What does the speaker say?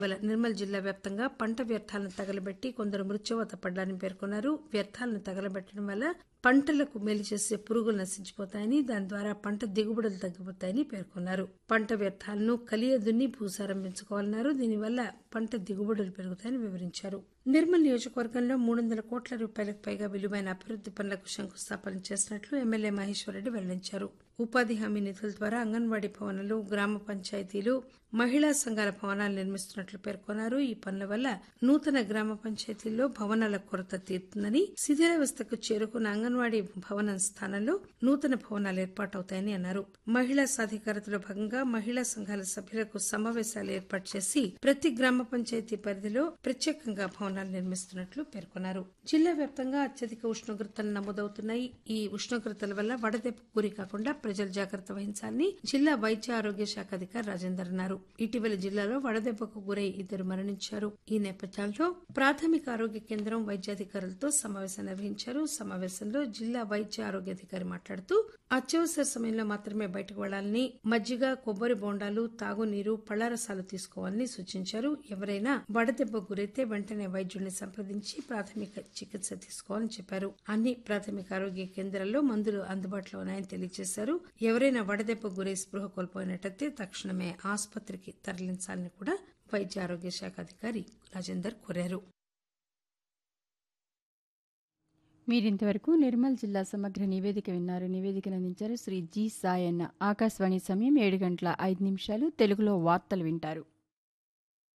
ఇవాళ నిర్మల్ జిల్లా వ్యాప్తంగా పంట వ్యర్థాలను తగలబెట్టి కొందరు మృత్యువాత పడ్డారని పేర్కొన్నారు వ్యర్థాలను తగలబెట్టడం వల్ల పంటలకు మేలు చేసే పురుగులు నశించిపోతాయని దాని ద్వారా పంట దిగుబడులు తగ్గిపోతాయని పేర్కొన్నారు పంట వ్యర్థాలను కలియదున్ని భూసారం పెంచుకోవాలన్నారు దీనివల్ల పంట దిగుబడులు పెరుగుతాయని వివరించారు నిర్మల్ నియోజకవర్గంలో మూడు వందల కోట్ల రూపాయలకు పైగా విలువైన అభివృద్ది పనులకు శంకుస్థాపన చేసినట్లు ఎమ్మెల్యే మహేశ్వరరెడ్డి వెల్లడించారు ఉపాధి హామీ నిధుల ద్వారా అంగన్వాడీ భవనాలు గ్రామ పంచాయతీలు మహిళా సంఘాల భవనాలు నిర్మిస్తున్నట్లు పేర్కొన్నారు ఈ పనుల వల్ల నూతన గ్రామ పంచాయతీల్లో భవనాల కొరత తీరుతుందని శిథిలావస్థకు చేరుకున్న అంగన్వాడీ భవనం స్థానంలో నూతన భవనాలు ఏర్పాటవుతాయని అన్నారు మహిళా సాధికారతలో భాగంగా మహిళా సంఘాల సభ్యులకు సమావేశాలు ఏర్పాటు చేసి ప్రతి గ్రామ పంచాయతీ పరిధిలో ప్రత్యేకంగా భవనాలు నిర్మిస్తున్నట్లు పేర్కొన్నారు జిల్లా వ్యాప్తంగా అత్యధిక ఉష్ణోగ్రతలు నమోదవుతున్నాయి ఈ ఉష్ణోగ్రతల వల్ల వడదెబ్బ గురి కాకుండా ప్రజలు జాగ్రత్త వహించాలని జిల్లా వైద్య ఆరోగ్య శాఖ అధికారి రాజేందర్ అన్నారు ఇటీవల జిల్లాలో వడదెబ్బకు గురై ఇద్దరు మరణించారు ఈ నేపథ్యంలో ప్రాథమిక ఆరోగ్య కేంద్రం వైద్యాధికారులతో సమావేశం నిర్వహించారు సమావేశంలో జిల్లా వైద్య ఆరోగ్యాధికారి మాట్లాడుతూ అత్యవసర సమయంలో మాత్రమే బయటకు వెళ్లాలని మజ్జిగ కొబ్బరి బోండాలు తాగునీరు పళ్లారసాలు తీసుకోవాలని సూచించారు ఎవరైనా వడదెబ్బ గురైతే వెంటనే వైద్యుడిని సంప్రదించి ప్రాథమిక చికిత్స తీసుకోవాలని చెప్పారు అన్ని ప్రాథమిక ఆరోగ్య కేంద్రాల్లో మందులు అందుబాటులో ఉన్నాయని తెలియజేశారు ఎవరైనా వడదెబ్బ గురై స్పృహ కోల్పోయినట్లయితే తక్షణమే ఆసుపత్రికి తరలించాలని కూడా వైద్య ఆరోగ్య శాఖ అధికారి రాజేందర్ కోరారు మీరింతవరకు నిర్మల్ జిల్లా సమగ్ర నివేదిక విన్నారు నివేదికను అందించారు శ్రీ జి సాయన్న ఆకాశవాణి సమయం ఏడు గంటల ఐదు నిమిషాలు తెలుగులో వార్తలు వింటారు